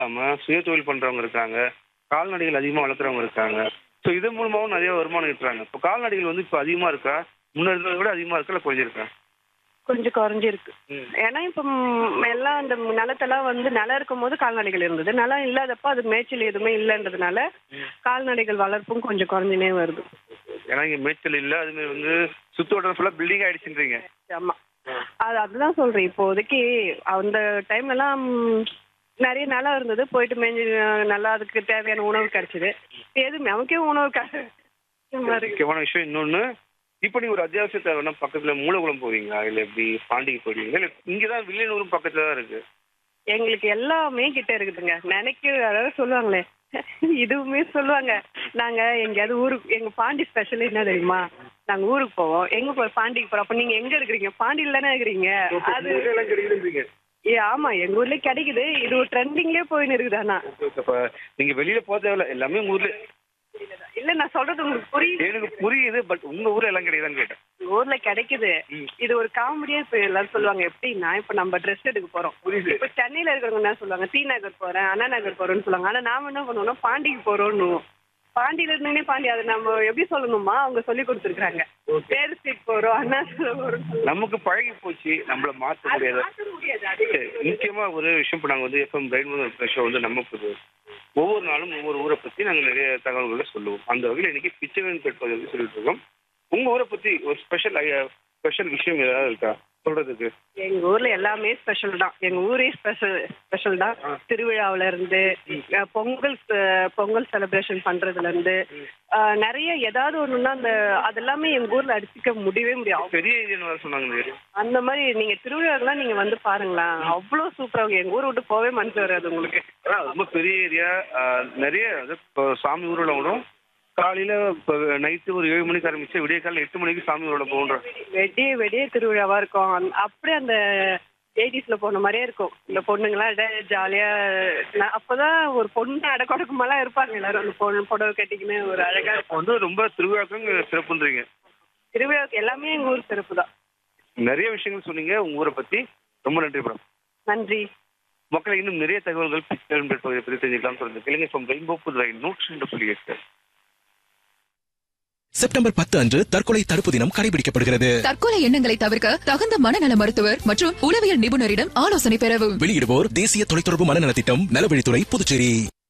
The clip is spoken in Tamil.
இல்லாம சுய தொழில் பண்றவங்க இருக்காங்க கால்நடைகள் அதிகமா வளர்க்குறவங்க இருக்காங்க ஸோ இது மூலமாவும் நிறைய வருமானம் ஈட்டுறாங்க இப்போ கால்நடைகள் வந்து இப்போ அதிகமா இருக்கா முன்ன இருந்ததை விட அதிகமா இருக்கா இல்லை குறைஞ்சிருக்கா கொஞ்சம் குறைஞ்சிருக்கு ம். ஏன்னா இப்போ ம், எல்லாம் அந்த நிலத்தெல்லாம் வந்து நிலம் இருக்கும் போது கால்நடைகள் இருந்தது நிலம் இல்லாதப்ப அது மேய்ச்சல் எதுவுமே இல்லைன்றதுனால கால்நடைகள் வளர்ப்பும் கொஞ்சம் குறைஞ்சினே வருது ஏன்னா இங்க மேய்ச்சல் இல்லை அதுமாதிரி வந்து சுத்தோட்டம் ஃபுல்லாக பில்டிங் ஆயிடுச்சுன்றீங்க ஆமா அது அதுதான் சொல்றேன் இப்போதைக்கு அந்த டைம்ல எல்லாம் ம், நிறைய நிலம் இருந்தது போயிட்டு மேய்ஞ்சி அஹ், நல்லா அதுக்கு தேவையான உணவு கிடைச்சது எது நமக்கே உணவு கிடை- இந்த மாதிரி முக்கியமான விஷயம் இன்னொன்னு இப்போ நீங்க ஒரு அத்தியாவசிய தேவைன்னா பக்கத்துல மூலகுளம் போவீங்களா இல்ல எப்படி பாண்டிக்கு போவீங்களா இல்ல இங்கதான் வில்லியனூரும் பக்கத்துல தான் இருக்கு எங்களுக்கு எல்லாமே கிட்ட இருக்குதுங்க நினைக்க அதாவது சொல்லுவாங்களே இதுவுமே சொல்லுவாங்க நாங்க எங்கேயாவது ஊருக்கு எங்க பாண்டி ஸ்பெஷல் என்ன தெரியுமா நாங்க ஊருக்கு போவோம் எங்க போய் பாண்டிக்கு போறோம் அப்ப நீங்க எங்க இருக்கிறீங்க பாண்டியில தானே இருக்கிறீங்க அது கிடைக்குதுன்றீங்க ஏ ஆமா எங்க ஊர்லயே கிடைக்குது இது ஒரு ட்ரெண்டிங்லயே போயின்னு இருக்குது ஆனா அப்ப நீங்க வெளியில போக தேவையில்ல எல்லாமே உங்க ஊர்ல இல்ல நான் சொல்றது உங்களுக்கு புரியுது எனக்கு புரியுது பட் உங்க ஊர்ல எல்லாம் கிடையாதான்னு கேட்டேன் எங்க ஊர்ல கிடைக்குது ம். இது ஒரு காமெடியா இப்ப எல்லாரும் சொல்லுவாங்க எப்படின்னா இப்ப நம்ம ட்ரெஸ் எடுக்க போறோம் புரியுது இப்ப சென்னையில இருக்கிறவங்க என்ன சொல்லுவாங்க டி நகர் போறேன் அண்ணா நகர் போறேன்னு சொல்லுவாங்க ஆனா நாம என்ன பண்ணுவோம்னா பாண்டிக்கு போறோம்னு பாண்டியில இருந்தே பாண்டி அதை நம்ம எப்படி சொல்லணுமா அவங்க சொல்லி கொடுத்துருக்காங்க பேர் ஸ்ட்ரீட் போறோம் அண்ணா போறோம் நமக்கு பழகி போச்சு நம்மள மாத்த முடியாது முடியாது அது முக்கியமா ஒரு விஷயம் இப்போ நாங்க வந்து எஃப்எம் பிரைன் ஷோ வந்து நம்ம புது ஒவ்வொரு நாளும் ஒவ்வொரு ஊரை பத்தி நாங்க நிறைய தகவல்களை சொல்லுவோம் அந்த வகையில் இன்னைக்கு பிச்சைவன் பெட்பது வந்து சொல்லிட்டு இருக்கோம் உங்க ஊரை பத்தி ஒரு ஸ்பெஷல் ஸ்பெஷல் விஷயம் ஏதாவது இருக்கா சொல்றதுக்கு எங்க ஊர்ல எல்லாமே ஸ்பெஷல் தான் எங்க ஊரே ஸ்பெஷல் ஸ்பெஷல் தான் திருவிழாவுல இருந்து அஹ், பொங்கல் செ- பொங்கல் செலிப்ரேஷன் பண்றதுல இருந்து அஹ், நிறைய ஏதாவது ஒண்ணுன்னா அந்த அதெல்லாமே எங்க ஊர்ல அடிச்சுக்க முடியவே முடியாது பெரிய ஏரியான்னு வேற சொன்னாங்க அந்த மாதிரி நீங்க திருவிழாக்கெல்லாம் நீங்க வந்து பாருங்களேன் அவ்வளவு சூப்பரா இருக்கும் எங்க ஊரை விட்டு போவே மனசு வராது உங்களுக்கு அதான் ரொம்ப பெரிய ஏரியா நிறைய அது இப்போ சாமி ஊர்வலம் விடும் காலையில இப்போ நைட்டு ஒரு ஏழு மணிக்கு ஆரம்பிச்சு விடிய காலையில் எட்டு மணிக்கு சாமி ஊர்வலம் போன்றோம் வெடிய வெடிய திருவிழாவா இருக்கும் அந்த- அப்படியே அந்த எயிட்டிஸ்ல போன மாதிரியே இருக்கும் இந்த பொண்ணுங்களாம் ஜாலியா நான் அப்பதான் ஒரு பொண்ணு அடக்கொடக்கமெல்லாம் இருப்பாங்க எல்லாரும் அந்த பொண்ணு புடவை கட்டிக்கின்னு ஒரு அழகா அப்போ வந்து ரொம்ப திருவிழாக்கு சிறப்புன்றீங்க திருவிழாவுக்கு எல்லாமே எங்க ஊர் சிறப்பு தான் நிறைய விஷயங்கள் சொன்னீங்க உங்க ஊரை பத்தி ரொம்ப நன்றி மேடம் நன்றி மக்களை இன்னும் நிறைய தகவல்கள் பிக்சர் பகுதியை பற்றி தெரிஞ்சுக்கலாம் சொல்லுங்க இலங்கை ஃப்ரம் ரெயின்போ புதுவை நூற்றி ரெண்டு புள்ளி எட்டு செப்டம்பர் பத்து அன்று தற்கொலை தடுப்பு தினம் கடைபிடிக்கப்படுகிறது தற்கொலை எண்ணங்களை தவிர்க்க தகுந்த மனநல மருத்துவர் மற்றும் உளவியல் நிபுணரிடம் ஆலோசனை பெறவும் வெளியிடுவோர் தேசிய தொலைத்தொடர்பு மனநல திட்டம் நலவழித்துறை புதுச்சேரி